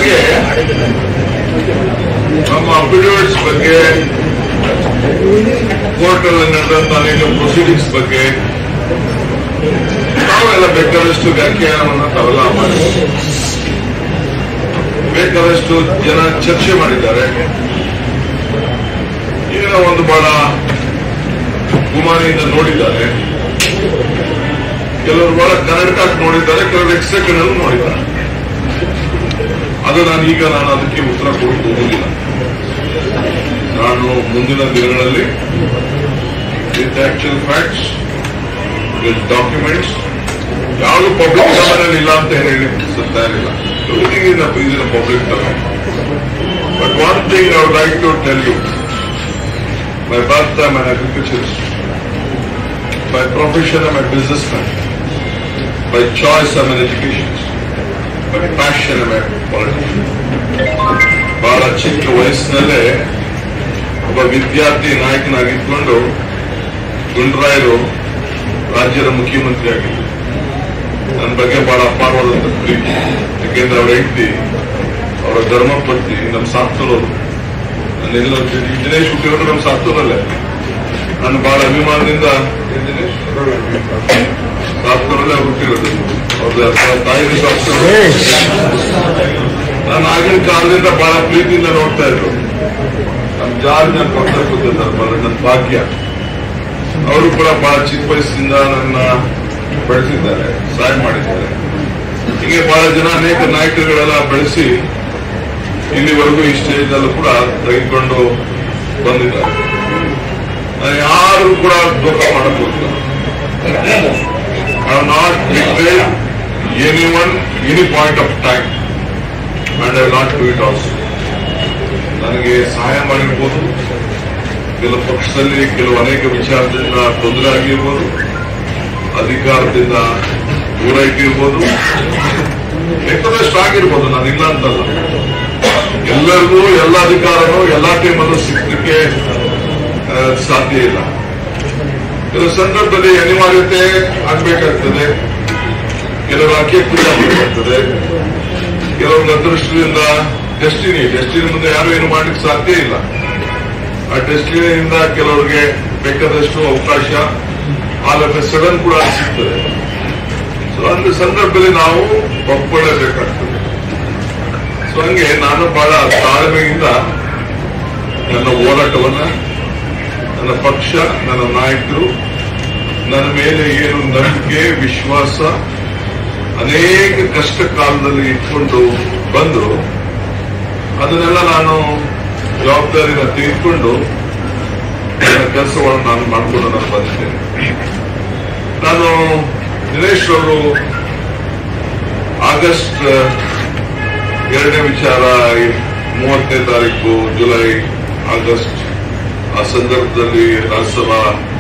ಹಾಗೆ ನಮ್ಮ ಅಫಿಡವಿಟ್ಸ್ ಬಗ್ಗೆ ಕೋರ್ಟ್ ಅಲ್ಲಿ ನಡೆದಂತ ಅನೇಕ ಪ್ರೊಸೀಡಿಂಗ್ಸ್ ಬಗ್ಗೆ ನಾವೆಲ್ಲ ಬೇಕಾದಷ್ಟು ವ್ಯಾಖ್ಯಾನವನ್ನು ತಾವೆಲ್ಲ ಮಾಡಿ ಬೇಕಾದಷ್ಟು ಜನ ಚರ್ಚೆ ಮಾಡಿದ್ದಾರೆ ಏನೋ ಒಂದು ಬಹಳ ಗುಮಾನಿಯಿಂದ ನೋಡಿದ್ದಾರೆ ಕೆಲವರು ಬಹಳ ಕನ್ನಡಕ ನೋಡಿದ್ದಾರೆ ಕೆಲವರು ಎಕ್ಸೆಕೆಂಡ್ ಅಲ್ಲಿ ನೋಡಿದ್ದಾರೆ ಅದು ನಾನು ಈಗ ನಾನು ಅದಕ್ಕೆ ಉತ್ತರ ಕೊಡಕ್ಕೆ ಹೋಗುದಿಲ್ಲ ನಾನು ಮುಂದಿನ ದಿನಗಳಲ್ಲಿ with actual facts with documents ಯಾವುದು ಪಬ್ಲಿಕ್ ಡೊಮೈನ್ ಇಲ್ಲ ಅಂತ ಹೇಳಿ ತಯಾರಿಲ್ಲ everything is is in public domain but one thing I would like to tell you My birth, I'm an agriculturist. By profession, I'm a businessman. By choice, I'm an educationist. By passion, I'm a politician. ಬಹಳ ಚಿಕ್ಕ ವಯಸ್ಸಿನಲ್ಲೇ ಒಬ್ಬ ವಿದ್ಯಾರ್ಥಿ ನಾಯಕನಾಗಿದ್ಕೊಂಡು ಗುಂಡ್ರಾಯರು ರಾಜ್ಯದ ಮುಖ್ಯಮಂತ್ರಿ ಆಗಿದ್ರು ನನ್ನ ಬಗ್ಗೆ ಬಹಳ ಅಪಾರವಾದಂತ ಪ್ರೀತಿ ಯಾಕೆಂದ್ರೆ ಅವರ ಹೆಂಡತಿ ಅವರ ಧರ್ಮಪತ್ನಿ ನಮ್ಮ ಸಾಕ್ತರೋರು ನನ್ನೆಲ್ಲ ದಿನೇಶ್ ಹುಟ್ಟಿರೋದು ನಮ್ಮ ಸಾಕ್ತೂರಲ್ಲೇ ನಾನು ಬಹಳ ಅಭಿಮಾನದಿಂದ ಏನ್ ದಿನೇಶ್? ಸಾಕ್ತೂರಲ್ಲೇ ಅವ್ರು ಹುಟ್ಟಿರೋದು ಅವ್ರ ತಾಯಿ ಸಾಕ್ತೂರು ನಾನು ಆಗಿನ ಕಾಲದಿಂದ ಬಹಳ ಪ್ರೀತಿಯಿಂದ ನೋಡ್ತಾ ಇದ್ರು ನಮ್ಮ ಜಾರ್ಜ್ ನನ್ನ ಪಕ್ಕ ಕೂತಿದ್ದಾರೆ ಬಹಳ ನನ್ನ ಭಾಗ್ಯ ಅವರು ಕೂಡ ಬಹಳ ಚಿಕ್ಕ ವಯಸ್ಸಿಂದ ನನ್ನ ಬೆಳೆಸಿದ್ದಾರೆ ಸಹಾಯ ಮಾಡಿದ್ದಾರೆ ಹೀಗೆ ಬಹಳ ಜನ ಅನೇಕ ನಾಯಕರುಗಳೆಲ್ಲ ಬೆಳೆಸಿ ಇಲ್ಲಿವರೆಗೂ ಈ ಸ್ಟೇಜ್ ಅಲ್ಲೂ ಕೂಡ ತೆಗೆದುಕೊಂಡು ಬಂದಿದ್ದಾರೆ ನಾನು ಯಾರು ಕೂಡ ದುಃಖ ಮಾಡಬಹುದು I not regret any one any point of time and I not do it also ನನಗೆ ಸಹಾಯ ಮಾಡಿರ್ಬೋದು ಕೆಲವು ಪಕ್ಷದಲ್ಲಿ ಕೆಲವು ಅನೇಕ ವಿಚಾರದಿಂದ ತೊಂದರೆ ಆಗಿರ್ಬೋದು ಅಧಿಕಾರದಿಂದ ದೂರ ಇಟ್ಟಿರ್ಬೋದು ಬೇಕಾದಷ್ಟು ಆಗಿರ್ಬೋದು ನಾನು ಇಲ್ಲ ಅಂತಲ್ಲ ಎಲ್ಲರಿಗೂ ಎಲ್ಲ ಅಧಿಕಾರನೂ ಎಲ್ಲ ಟೈಮಲ್ಲೂ ಸಿಗ್ಲಿಕ್ಕೆ ಆ, ಸಾಧ್ಯ ಇಲ್ಲ ಕೆಲವು ಸಂದರ್ಭದಲ್ಲಿ ಅನಿವಾರ್ಯತೆ ಆಗ್ಬೇಕಾಗ್ತದೆ ಕೆಲವರು ಅಕ್ಕೆ ಪೂಜೆ ಮಾಡಬೇಕಾಗ್ತದೆ ಕೆಲವೊಂದು ಅದೃಷ್ಟದಿಂದ ಡೆಸ್ಟಿನಿ ಡೆಸ್ಟಿನಿ ಮುಂದೆ ಯಾರು ಏನು ಮಾಡ್ಲಿಕ್ಕೆ ಸಾಧ್ಯ ಇಲ್ಲ ಆ ಡೆಸ್ಟಿನಿಯಿಂದ ಕೆಲವರಿಗೆ ಬೇಕಾದಷ್ಟು ಅವಕಾಶ ಆಮೇಲೆ ಸಡನ್ ಕೂಡ ಸಿಗ್ತದೆ ಸೊ ಅಂತ ಸಂದರ್ಭದಲ್ಲಿ ನಾವು ಒಪ್ಕೊಳ್ಳೇಬೇಕಾಗ್ತದೆ ಸೊ ಹಂಗೆ ನಾನು ಬಹಳ ತಾಳ್ಮೆಯಿಂದ ನನ್ನ ಹೋರಾಟವನ್ನ ನನ್ನ ಪಕ್ಷ ನನ್ನ ನಾಯಕರು ನನ್ನ ಮೇಲೆ ಏನು ನಂಬಿಕೆ ವಿಶ್ವಾಸ ಅನೇಕ ಕಷ್ಟ ಕಾಲದಲ್ಲಿ ಇಟ್ಕೊಂಡು ಬಂದರು ಅದನ್ನೆಲ್ಲ ನಾನು ಜವಾಬ್ದಾರಿನ ತೆಗೆದುಕೊಂಡು ನನ್ನ ಕೆಲಸಗಳನ್ನು ನಾನು ಮಾಡಿಕೊಂಡು ನಾನು ಬಂದಿದ್ದೇನೆ ನಾನು ದಿನೇಶ್ ಅವರು ಆಗಸ್ಟ್ ಎರಡನೇ ವಿಚಾರ ಮೂವತ್ತನೇ ತಾರೀಕು ಜುಲೈ ಆಗಸ್ಟ್ ಆ ಸಂದರ್ಭದಲ್ಲಿ ರಾಜ್ಯಸಭಾ